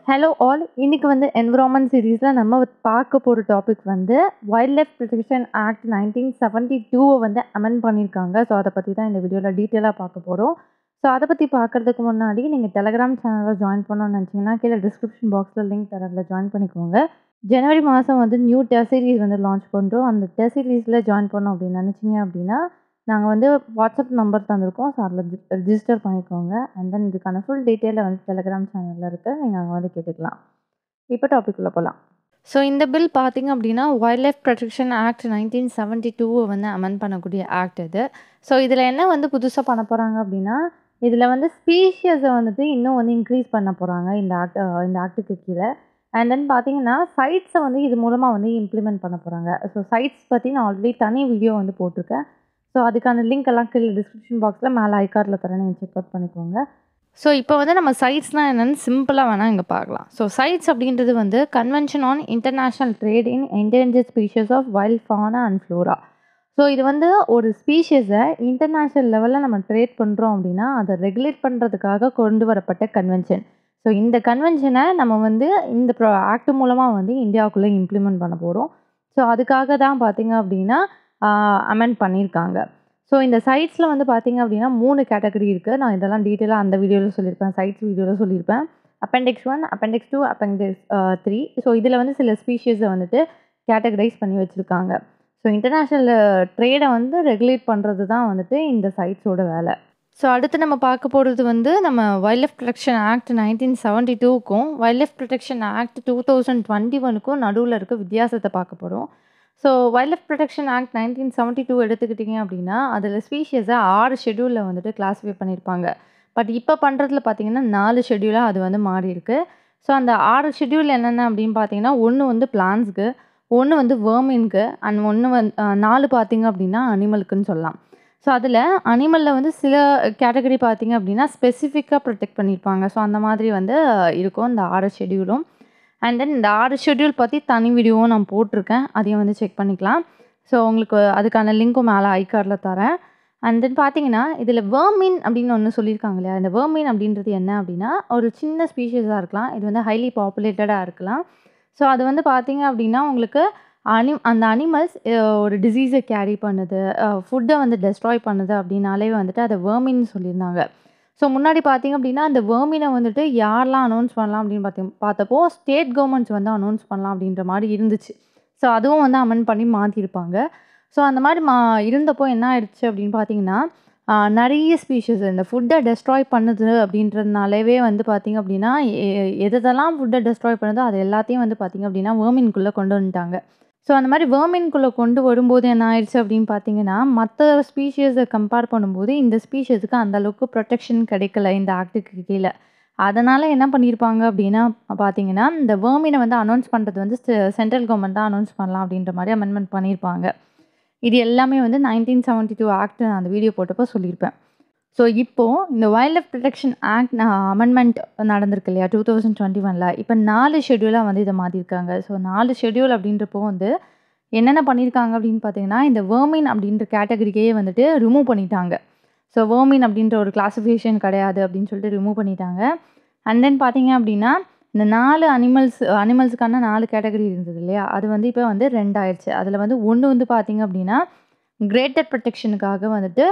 hello all இன்னைக்கு வந்து environment சீரீஸில் நம்ம பார்க்க போகிற டாபிக் வந்து wildlife protection act nineteen seventy டூவை வந்து அமெண்ட் பண்ணியிருக்காங்க ஸோ அதை பற்றி தான் இந்த வீடியோவில் டீட்டெயிலாக பார்க்க போகிறோம் ஸோ அதை பற்றி பார்க்குறதுக்கு முன்னாடி நீங்கள் டெலகிராம் சேனலில் ஜாயின் பண்ணணும்னு நினச்சிங்கன்னா கீழே டிஸ்கிரிப்ஷன் பாக்ஸில் லிங்க் தரதில் ஜாயின் பண்ணிக்கோங்க ஜனவரி மாதம் வந்து நியூ டெஸ்ட் சீரீஸ் வந்து லான்ச் பண்ணுறோம் அந்த டெஸ்ட் சீரீஸில் ஜாயின் பண்ணோம் அப்படின்னு நினச்சிங்க அப்படின்னா நாங்கள் வந்து வாட்ஸ்அப் நம்பர் தந்திருக்கோம் ஸோ அதில் ரிஜிஸ்டர் பண்ணிக்கோங்க அண்ட் தென் இதுக்கான ஃபுல் டீட்டெயிலை வந்து டெலகிராம் சேனலில் இருக்குது நீங்கள் அங்கே வந்து கேட்டுக்கலாம் இப்போ டாபிக் உள்ள போகலாம் ஸோ இந்த பில் பார்த்தீங்க அப்படின்னா wildlife protection act nineteen seventy டூவை வந்து அமெண்ட் பண்ணக்கூடிய ஆக்ட் இது ஸோ இதில் என்ன வந்து புதுசாக பண்ண போகிறாங்க அப்படின்னா இதில் வந்து ஸ்பீஷியஸை வந்துட்டு இன்னும் வந்து இன்க்ரீஸ் பண்ண போகிறாங்க இந்த ஆக்ட் இந்த ஆக்டுக்கு கீழே அண்ட் தென் பார்த்தீங்கன்னா சைட்ஸை வந்து இது மூலமாக வந்து இம்ப்ளிமெண்ட் பண்ண போகிறாங்க ஸோ சைட்ஸ் பற்றி நான் ஆல்ரெடி தனி வீடியோ வந்து போட்டிருக்கேன் ஸோ அதுக்கான லிங்க் எல்லாம் கீழே டிஸ்கிரிப்ஷன் பாக்ஸில் மேலே ஐகார்டில் தரேன் நீங்கள் செக் அவுட் பண்ணிக்கோங்க ஸோ இப்போ வந்து நம்ம சைட்ஸ்னால் என்னென்னு சிம்பிளாக வேணால் இங்கே பார்க்கலாம் ஸோ சைட்ஸ் அப்படின்றது வந்து convention on international trade in endangered species of wild fauna and flora so இது வந்து ஒரு ஸ்பீஷஸை இன்டர்நேஷ்னல் லெவலில் நம்ம ட்ரேட் பண்ணுறோம் அப்படின்னா அதை ரெகுலேட் பண்ணுறதுக்காக கொண்டு வரப்பட்ட கன்வென்ஷன் ஸோ இந்த கன்வென்ஷனை நம்ம வந்து இந்த ப்ரோ ஆக்ட் மூலமாக வந்து இந்தியாவுக்குள்ளே இம்ப்ளிமெண்ட் பண்ண போகிறோம் ஸோ அதுக்காக தான் பார்த்திங்க அப்படின்னா அமெண்ட் பண்ணியிருக்காங்க ஸோ இந்த சைட்ஸில் வந்து பார்த்திங்க அப்படின்னா மூணு கேட்டகரி இருக்குது நான் இதெல்லாம் டீட்டெயிலாக அந்த வீடியோவில் சொல்லியிருப்பேன் சைட்ஸ் வீடியோவில் சொல்லியிருப்பேன் appendix one appendix two appendix three so இதில் வந்து சில ஸ்பீஷியஸை வந்துட்டு கேட்டகரைஸ் பண்ணி வச்சுருக்காங்க ஸோ இன்டர்நேஷ்னல் ட்ரேடை வந்து ரெகுலேட் பண்ணுறது தான் வந்துட்டு இந்த சைட்ஸோட வேலை ஸோ அடுத்து நம்ம பார்க்க போகிறது வந்து நம்ம wildlife protection act nineteen seventy டூக்கும் wildlife protection act two thousand twenty ஒனுக்கும் நடுவில் இருக்க வித்தியாசத்தை பார்க்க போகிறோம் so wildlife protection act nineteen seventy two எடுத்துக்கிட்டிங்க அப்படின்னா அதில் ஸ்பீஷியஸை ஆறு ஷெடியூலில் வந்துட்டு கிளாஸிஃபை பண்ணியிருப்பாங்க பட் இப்போ பண்ணுறதுல பார்த்தீங்கன்னா நாலு ஷெடியூலாக அது வந்து மாறி இருக்குது ஸோ அந்த ஆறு ஷெடியூல் என்னென்ன அப்படின்னு பார்த்தீங்கன்னா ஒன்று வந்து பிளான்ஸ்க்கு ஒன்று வந்து வேர்மின்க்கு அண்ட் ஒன்று வந்து நாலு பார்த்தீங்க அப்படின்னா அனிமலுக்குன்னு சொல்லலாம் ஸோ அதில் அனிமலில் வந்து சில கேட்டகரி பார்த்தீங்க அப்படின்னா ஸ்பெசிஃபிக்காக ப்ரொடெக்ட் பண்ணியிருப்பாங்க ஸோ அந்த மாதிரி வந்து இருக்கும் இந்த ஆறு ஷெடியூலும் அண்ட் தென் இந்த ஆறு ஷெட்யூல் பற்றி தனி வீடியோவும் நான் போட்டிருக்கேன் அதையும் வந்து செக் பண்ணிக்கலாம் ஸோ உங்களுக்கு அதுக்கான லிங்க்கும் மேலே ஐகார்டில் தரேன் அண்ட் தென் பார்த்தீங்கன்னா இதில் வேர்மீன் அப்படின்னு ஒன்று சொல்லியிருக்காங்க இல்லையா இந்த வேர்மீன் அப்படின்றது என்ன அப்படின்னா ஒரு சின்ன ஸ்பீஷஸாக இருக்கலாம் இது வந்து ஹைலி பாப்புலேட்டடாக இருக்கலாம் ஸோ அது வந்து பார்த்தீங்க அப்படின்னா உங்களுக்கு அனி அந்த அனிமல்ஸ் ஒரு டிசீஸை கேரி பண்ணுது ஃபுட்டை வந்து டெஸ்ட்ராய் பண்ணுது அப்படின்னாலே வந்துட்டு அதை வேர்மின் சொல்லியிருந்தாங்க ஸோ முன்னாடி பார்த்திங்க அப்படின்னா அந்த வேர்மினை வந்துட்டு யாரெலாம் அனௌன்ஸ் பண்ணலாம் அப்படின்னு பார்த்தி பார்த்தப்போ ஸ்டேட் கவர்மெண்ட்ஸ் வந்து அனௌன்ஸ் பண்ணலாம் அப்படின்ற மாதிரி இருந்துச்சு ஸோ அதுவும் வந்து அமெண்ட் பண்ணி மாற்றிருப்பாங்க ஸோ அந்த மாதிரி மா இருந்தப்போ என்ன ஆயிடுச்சு அப்படின்னு பார்த்தீங்கன்னா நிறைய ஸ்பீஷஸ் இந்த ஃபுட்டை டெஸ்ட்ராய் பண்ணுது அப்படின்றதுனாலவே வந்து பார்த்திங்க அப்படின்னா எதெல்லாம் ஃபுட்டை டெஸ்ட்ராய் பண்ணுதோ அது எல்லாத்தையும் வந்து பார்த்திங்க அப்படின்னா வேர்மின்குள்ளே கொண்டு வந்துட்டாங்க ஸோ அந்த மாதிரி வேர்மின்குள்ளே கொண்டு வரும்போது என்ன ஆயிடுச்சு அப்படின்னு பார்த்தீங்கன்னா மற்ற ஸ்பீஷியஸை கம்பேர் பண்ணும்போது இந்த ஸ்பீஷஸுக்கு அந்தளவுக்கு ப்ரொடெக்ஷன் கிடைக்கல இந்த ஆக்டுக்கு கீழே அதனால் என்ன பண்ணியிருப்பாங்க அப்படின்னா பார்த்தீங்கன்னா இந்த வேர்மினை வந்து அனௌன்ஸ் பண்ணுறது வந்து சென்ட்ரல் கவர்மெண்ட் தான் அனௌன்ஸ் பண்ணலாம் அப்படின்ற மாதிரி அமெண்ட்மெண்ட் பண்ணியிருப்பாங்க இது எல்லாமே வந்து நைன்டீன் செவன்ட்டி டூ ஆக்ட் நான் அந்த வீடியோ போட்டப்போ சொல்லியிருப்பேன் ஸோ இப்போது இந்த wildlife protection act amendment நடந்திருக்கு இல்லையா டூ தௌசண்ட் டுவெண்ட்டி ஒனில் இப்போ நாலு ஷெடியூலாக வந்து இதை மாற்றிருக்காங்க ஸோ நாலு ஷெடியூல் அப்படின்றப்போ வந்து என்னென்ன பண்ணியிருக்காங்க அப்படின்னு பார்த்தீங்கன்னா இந்த வேர்மின் அப்படின்ற கேட்டகரிக்கே வந்துட்டு ரிமூவ் பண்ணிட்டாங்க ஸோ வேர்மின் அப்படின்ற ஒரு கிளாஸிஃபிகேஷன் கிடையாது அப்படின்னு சொல்லிட்டு ரிமூவ் பண்ணிட்டாங்க அண்ட் தென் பார்த்தீங்க அப்படின்னா இந்த நாலு அனிமல்ஸ் அனிமல்ஸுக்கான நாலு கேட்டகரி இருந்தது இல்லையா அது வந்து இப்போ வந்து ரெண்டாயிடுச்சு அதில் வந்து ஒன்று வந்து பார்த்திங்க அப்படின்னா கிரேட்டர் ப்ரொடெக்ஷனுக்காக வந்துட்டு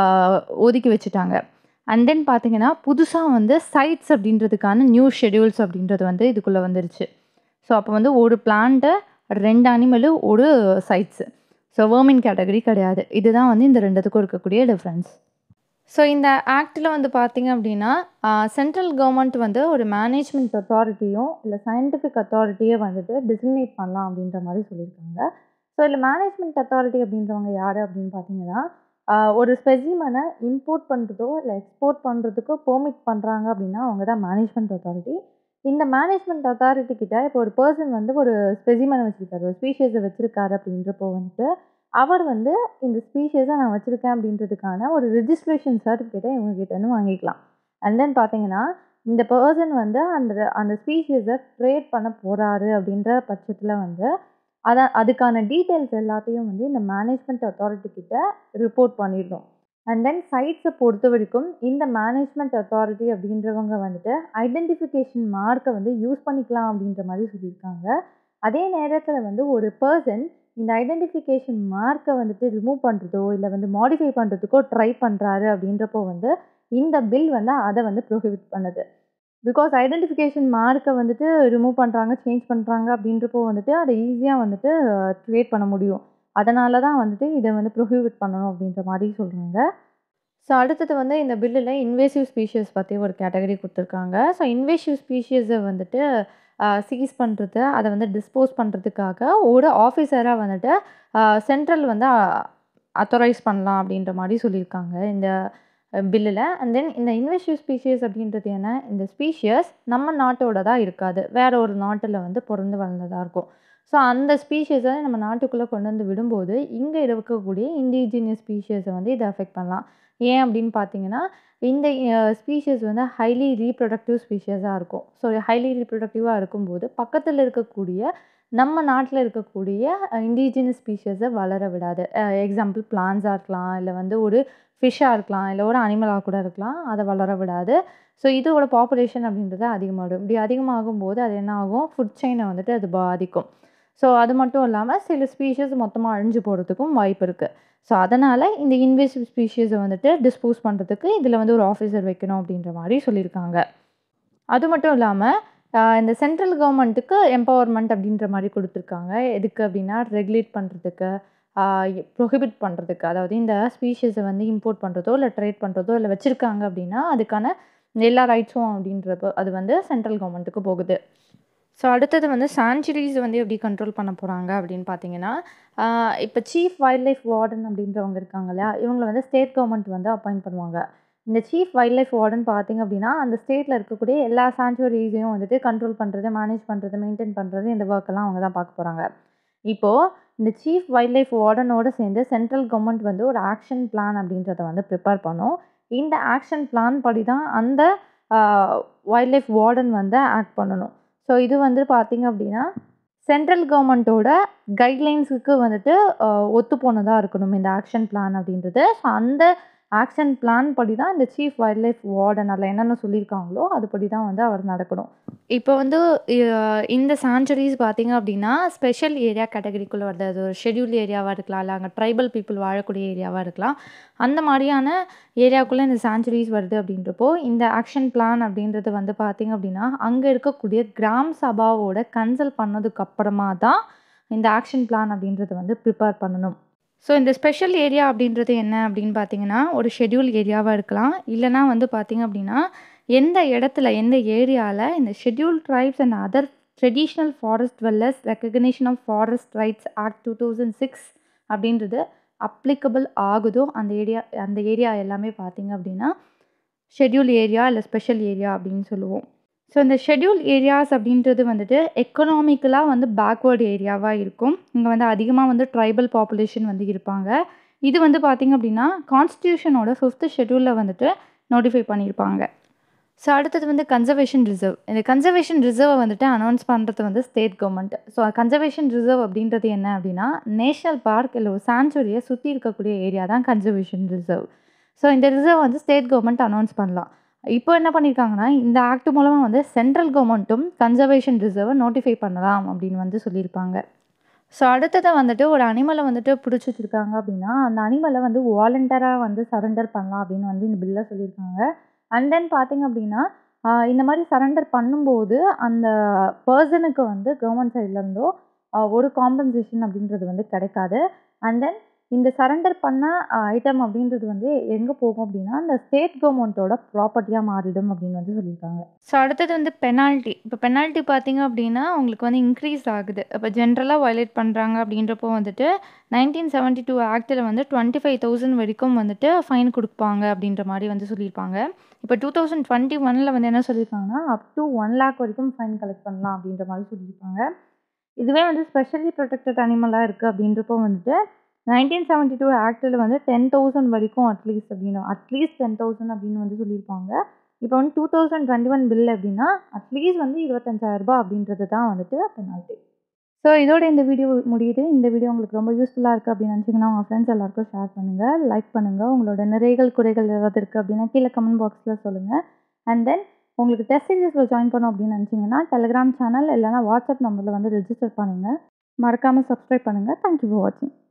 ஒதுக்கி வச்சுட்டாங்க அண்ட் தென் பார்த்தீங்கன்னா புதுசாக வந்து சைட்ஸ் அப்படின்றதுக்கான நியூ ஷெடியூல்ஸ் அப்படின்றது வந்து இதுக்குள்ளே வந்துருச்சு ஸோ அப்போ வந்து ஒரு பிளான்ட்டை ரெண்டு அனிமலு ஒரு சைட்ஸு ஸோ வேர்மின் கேட்டகரி கிடையாது இதுதான் வந்து இந்த ரெண்டுத்துக்கும் இருக்கக்கூடிய டிஃப்ரென்ஸ் ஸோ இந்த ஆக்டில் வந்து பார்த்திங்க அப்படின்னா சென்ட்ரல் கவர்மெண்ட் வந்து ஒரு மேனேஜ்மெண்ட் அத்தாரிட்டியும் இல்லை சயின்டிஃபிக் அத்தாரிட்டியை வந்துட்டு டிசிக்னேட் பண்ணலாம் அப்படின்ற மாதிரி சொல்லியிருக்காங்க ஸோ இதில் மேனேஜ்மெண்ட் அத்தாரிட்டி அப்படின்றவங்க யார் அப்படின்னு பார்த்தீங்கன்னா ஒரு ஸ்பெசிமனை இம்போர்ட் பண்ணுறதோ இல்லை எக்ஸ்போர்ட் பண்ணுறதுக்கோ பெர்மிட் பண்ணுறாங்க அப்படின்னா அவங்க தான் மேனேஜ்மெண்ட் அத்தாரிட்டி இந்த மேனேஜ்மெண்ட் அத்தாரிட்டி கிட்ட இப்போ ஒரு பர்சன் வந்து ஒரு ஸ்பெசிமனை வச்சுருக்காரு ஒரு ஸ்பீஷியஸை வச்சுருக்காரு அப்படின்றப்போ வந்துட்டு அவர் வந்து இந்த ஸ்பீஷியஸை நான் வச்சுருக்கேன் அப்படின்றதுக்கான ஒரு ரிஜிஸ்ட்ரேஷன் சர்டிஃபிகேட்டை இவங்ககிட்டேருந்து வாங்கிக்கலாம் அண்ட் தென் பார்த்தீங்கன்னா இந்த பர்சன் வந்து அந்த அந்த ஸ்பீஷியஸை ட்ரேட் பண்ண போகிறாரு அப்படின்ற பட்சத்தில் வந்து அதை அதுக்கான டீட்டெயில்ஸ் எல்லாத்தையும் வந்து இந்த மேனேஜ்மெண்ட் அத்தாரிட்டி கிட்ட ரிப்போர்ட் பண்ணிடணும் அண்ட் தென் சைட்ஸை பொறுத்த வரைக்கும் இந்த மேனேஜ்மெண்ட் அத்தாரிட்டி அப்படின்றவங்க வந்துட்டு ஐடென்டிஃபிகேஷன் மார்க்கை வந்து யூஸ் பண்ணிக்கலாம் அப்படின்ற மாதிரி சொல்லியிருக்காங்க அதே நேரத்தில் வந்து ஒரு பர்சன் இந்த ஐடென்டிஃபிகேஷன் மார்க்கை வந்துட்டு ரிமூவ் பண்ணுறதோ இல்லை வந்து மாடிஃபை பண்ணுறதுக்கோ ட்ரை பண்ணுறாரு அப்படின்றப்போ வந்து இந்த பில் வந்து அதை வந்து ப்ரொஹிபிட் பண்ணுது பிகாஸ் ஐடென்டிஃபிகேஷன் மார்க்கை வந்துட்டு ரிமூவ் பண்ணுறாங்க சேஞ்ச் பண்ணுறாங்க அப்படின்றப்போ வந்துட்டு அதை ஈஸியாக வந்துட்டு க்ரியேட் பண்ண முடியும் அதனால தான் வந்துட்டு இதை வந்து ப்ரொஹிபிட் பண்ணணும் அப்படின்ற மாதிரி சொல்கிறாங்க ஸோ அடுத்தது வந்து இந்த பில்லில் இன்வேசிவ் ஸ்பீஷியஸ் பற்றி ஒரு கேட்டகரி கொடுத்துருக்காங்க ஸோ இன்வேசிவ் ஸ்பீஷியஸை வந்துட்டு சீஸ் பண்ணுறது அதை வந்து டிஸ்போஸ் பண்ணுறதுக்காக ஒரு ஆஃபீஸராக வந்துட்டு சென்ட்ரல் வந்து அத்தரைஸ் பண்ணலாம் அப்படின்ற மாதிரி சொல்லியிருக்காங்க இந்த பில்லில் அண்ட் தென் இந்த இன்வெஸ்டிவ் ஸ்பீஷியஸ் அப்படின்றது என்ன இந்த ஸ்பீஷியஸ் நம்ம நாட்டோட தான் இருக்காது வேற ஒரு நாட்டில் வந்து பிறந்து வளர்ந்ததாக இருக்கும் ஸோ அந்த ஸ்பீஷியஸை நம்ம நாட்டுக்குள்ளே கொண்டு வந்து விடும்போது இங்கே இருக்கக்கூடிய இண்டிஜினியஸ் ஸ்பீஷியஸை வந்து இதை அஃபெக்ட் பண்ணலாம் ஏன் அப்படின்னு பார்த்தீங்கன்னா இந்த ஸ்பீஷியஸ் வந்து ஹைலி ரீப்ரொடக்டிவ் ஸ்பீஷியஸாக இருக்கும் ஸோ ஹைலி ரீப்ரொடக்டிவாக இருக்கும்போது பக்கத்தில் இருக்கக்கூடிய நம்ம நாட்டில் இருக்கக்கூடிய இண்டிஜினியஸ் ஸ்பீஷியஸை வளர விடாது எக்ஸாம்பிள் பிளான்ஸாக இருக்கலாம் இல்லை வந்து ஒரு ஃபிஷ்ஷாக இருக்கலாம் இல்லை ஒரு அனிமலாக கூட இருக்கலாம் அதை வளர விடாது ஸோ இதோட பாப்புலேஷன் அப்படின்றது அதிகமாகிடும் இப்படி அதிகமாகும் போது அது என்ன ஆகும் ஃபுட் செயினை வந்துட்டு அது பாதிக்கும் ஸோ அது மட்டும் இல்லாமல் சில ஸ்பீஷியஸ் மொத்தமாக அழிஞ்சு போகிறதுக்கும் வாய்ப்பு இருக்குது ஸோ அதனால் இந்த இன்வேசிவ் ஸ்பீஷியஸை வந்துட்டு டிஸ்போஸ் பண்ணுறதுக்கு இதில் வந்து ஒரு ஆஃபீஸர் வைக்கணும் அப்படின்ற மாதிரி சொல்லியிருக்காங்க அது மட்டும் இல்லாமல் இந்த சென்ட்ரல் கவர்மெண்ட்டுக்கு எம்பவர்மெண்ட் அப்படின்ற மாதிரி கொடுத்துருக்காங்க எதுக்கு அப்படின்னா ரெகுலேட் பண்ணுறதுக்கு ப்ரொஹிபிட் பண்ணுறதுக்கு அதாவது இந்த ஸ்பீஷியஸை வந்து இம்போர்ட் பண்ணுறதோ இல்லை ட்ரேட் பண்ணுறதோ இல்லை வச்சுருக்காங்க அப்படின்னா அதுக்கான எல்லா ரைட்ஸும் அப்படின்றப்போ அது வந்து சென்ட்ரல் கவர்மெண்ட்டுக்கு போகுது ஸோ அடுத்தது வந்து சான்ச்சுரிஸ் வந்து எப்படி கண்ட்ரோல் பண்ண போகிறாங்க அப்படின்னு பார்த்தீங்கன்னா இப்போ சீஃப் வைல்ட் லைஃப் வார்டன் அப்படின்றவங்க இருக்காங்க இல்லையா இவங்களை வந்து ஸ்டேட் கவர்மெண்ட் வந்து அப்பாயிண்ட் பண்ணுவாங்க இந்த சீஃப் வைல்ட் லைஃப் வார்டன் பார்த்திங்க அப்படின்னா அந்த ஸ்டேட்டில் இருக்கக்கூடிய எல்லா சான்ச்சுவரிஸையும் வந்துட்டு கண்ட்ரோல் பண்ணுறது மேனேஜ் பண்ணுறது மெயின்டைன் பண்ணுறது இந்த ஒர்க்கெல்லாம் அவங்க தான் பார்க்க போகிறாங்க இப்போது இந்த சீஃப் வைல்ட் லைஃப் வார்டனோடு சேர்ந்து சென்ட்ரல் கவர்மெண்ட் வந்து ஒரு ஆக்ஷன் பிளான் அப்படின்றத வந்து ப்ரிப்பேர் பண்ணும் இந்த ஆக்ஷன் பிளான் படி தான் அந்த வைல்ட் லைஃப் வார்டன் வந்து ஆக்ட் பண்ணணும் ஸோ இது வந்து பார்த்திங்க அப்படின்னா சென்ட்ரல் கவர்மெண்ட்டோட கைட்லைன்ஸுக்கு வந்துட்டு ஒத்து போனதாக இருக்கணும் இந்த ஆக்ஷன் பிளான் அப்படின்றது ஸோ அந்த ஆக்ஷன் பிளான் படி தான் இந்த சீஃப் வைல்ட் லைஃப் வார்டன் அதில் என்னென்ன சொல்லியிருக்காங்களோ அதுபடி தான் வந்து அவர் நடக்கணும் இப்போ வந்து இந்த சான்ச்சுரிஸ் பார்த்திங்க அப்படின்னா ஸ்பெஷல் ஏரியா கேட்டகரிக்குள்ளே வருது அது ஒரு ஷெட்யூல் ஏரியாவாக இருக்கலாம் இல்லை அங்கே ட்ரைபல் பீப்புள் வாழக்கூடிய ஏரியாவாக இருக்கலாம் அந்த மாதிரியான ஏரியாவுக்குள்ளே இந்த சான்ச்சுரிஸ் வருது அப்படின்றப்போ இந்த ஆக்ஷன் பிளான் அப்படின்றது வந்து பார்த்திங்க அப்படின்னா அங்கே இருக்கக்கூடிய கிராம் சபாவோட கன்சல்ட் பண்ணதுக்கு அப்புறமா தான் இந்த ஆக்ஷன் பிளான் அப்படின்றத வந்து ப்ரிப்பேர் பண்ணணும் ஸோ இந்த ஸ்பெஷல் ஏரியா அப்படின்றது என்ன அப்படின்னு பார்த்தீங்கன்னா ஒரு ஷெட்யூல் ஏரியாவாக இருக்கலாம் இல்லைனா வந்து பார்த்திங்க அப்படின்னா எந்த இடத்துல எந்த ஏரியாவில் இந்த schedule tribes and other traditional forest dwellers recognition of forest rights act two thousand six அப்படின்றது அப்ளிகபிள் ஆகுதோ அந்த ஏரியா அந்த ஏரியா எல்லாமே பார்த்திங்க அப்படின்னா ஷெட்யூல் ஏரியா இல்லை ஸ்பெஷல் ஏரியா அப்படின்னு சொல்லுவோம் ஸோ இந்த ஷெட்யூல் ஏரியாஸ் அப்படின்றது வந்துட்டு எக்கனாமிக்கலாக வந்து பேக்வேர்டு ஏரியாவாக இருக்கும் இங்கே வந்து அதிகமாக வந்து ட்ரைபல் பாப்புலேஷன் வந்து இருப்பாங்க இது வந்து பார்த்திங்க அப்படின்னா கான்ஸ்டியூஷனோட ஃபிஃப்த்து ஷெட்யூலில் வந்துட்டு நோட்டிஃபை பண்ணியிருப்பாங்க ஸோ அடுத்தது வந்து கன்சர்வேஷன் ரிசர்வ் இந்த கன்சர்வேஷன் ரிசர்வை வந்துட்டு அனௌன்ஸ் பண்ணுறது வந்து state government so conservation reserve அப்படின்றது என்ன அப்படின்னா நேஷ்னல் பார்க் இல்லை ஒரு சான்ச்சுரியை சுற்றி இருக்கக்கூடிய ஏரியா தான் கன்சர்வேஷன் ரிசர்வ் ஸோ இந்த ரிசர்வ் வந்து ஸ்டேட் கவர்மெண்ட் அனௌன்ஸ் பண்ணலாம் இப்போ என்ன பண்ணியிருக்காங்கன்னா இந்த ஆக்ட் மூலமாக வந்து சென்ட்ரல் கவர்மெண்ட்டும் கன்சர்வேஷன் ரிசர்வை நோட்டிஃபை பண்ணலாம் அப்படின்னு வந்து சொல்லியிருப்பாங்க ஸோ அடுத்தது வந்துட்டு ஒரு அனிமலை வந்துட்டு பிடிச்சி வச்சுருக்காங்க அப்படின்னா அந்த அனிமலை வந்து வாலண்டராக வந்து சரண்டர் பண்ணலாம் அப்படின்னு வந்து இந்த பில்லில் சொல்லியிருக்காங்க அண்ட் தென் பார்த்திங்க அப்படின்னா இந்த மாதிரி சரண்டர் பண்ணும்போது அந்த பர்சனுக்கு வந்து கவர்மெண்ட் சைட்லேருந்தோ ஒரு காம்பன்சேஷன் அப்படின்றது வந்து கிடைக்காது அண்ட் தென் இந்த சரண்டர் பண்ண ஐட்டம் அப்படின்றது வந்து எங்கே போகும் அப்படின்னா இந்த ஸ்டேட் கவர்மெண்ட்டோட ப்ராப்பர்ட்டியாக மாறிடும் அப்படின்னு வந்து சொல்லியிருக்காங்க ஸோ அடுத்தது வந்து பெனால்ட்டி இப்போ பெனால்ட்டி பார்த்தீங்க அப்படின்னா உங்களுக்கு வந்து இன்க்ரீஸ் ஆகுது இப்போ ஜென்ரலாக வயலேட் பண்ணுறாங்க அப்படின்றப்போ வந்துட்டு நைன்டீன் செவன்ட்டி டூ ஆக்டில் வந்து டுவெண்ட்டி ஃபைவ் தௌசண்ட் வரைக்கும் வந்துட்டு ஃபைன் கொடுப்பாங்க அப்படின்ற மாதிரி வந்து சொல்லியிருப்பாங்க இப்போ டூ தௌசண்ட் டுவெண்ட்டி ஒனில் வந்து என்ன சொல்லியிருக்காங்கன்னா அப் டு ஒன் லேக் வரைக்கும் ஃபைன் கலெக்ட் பண்ணலாம் அப்படின்ற மாதிரி சொல்லியிருப்பாங்க இதுவே வந்து ஸ்பெஷலி ப்ரொடெக்டட் அனிமலாக இருக்குது அப்படின்றப்போ வந்துட்டு நைன்டீன் செவன்ட்டி டூ ஆக்டில் வந்து டென் தௌசண்ட் வரைக்கும் அட்லீஸ்ட் அப்படின்னு அட்லீஸ்ட் டென் தௌசண்ட் அப்படின்னு வந்து சொல்லியிருப்பாங்க இப்போ வந்து two thousand twenty one bill அப்படின்னா அட்லீஸ்ட் வந்து இருபத்தஞ்சாயிரரூபா அப்படின்றது தான் வந்துட்டு பெனால்ட்டி ஸோ இதோட இந்த வீடியோ முடியுது இந்த வீடியோ உங்களுக்கு ரொம்ப யூஸ்ஃபுல்லாக இருக்குது அப்படின்னு நினச்சிங்கன்னா உங்கள் ஃப்ரெண்ட்ஸ் எல்லாருக்கும் ஷேர் பண்ணுங்கள் லைக் பண்ணுங்கள் உங்களோட நிறைகள் குறைகள் ஏதாவது இருக்குது அப்படின்னா கீழே கமெண்ட் பாக்ஸில் சொல்லுங்கள் அண்ட் தென் உங்களுக்கு டெஸ்ட் சீரிஸில் ஜாயின் பண்ணோம் அப்படின்னு நினச்சிங்கன்னா டெலிகிராம் சேனல் இல்லைனா வாட்ஸ்அப் நம்பரில் வந்து ரெஜிஸ்டர் பண்ணுங்கள் மறக்காமல் சப்ஸ்கிரைப் பண்ணுங்கள் தேங்க்யூ ஃபார் வாட்சிங்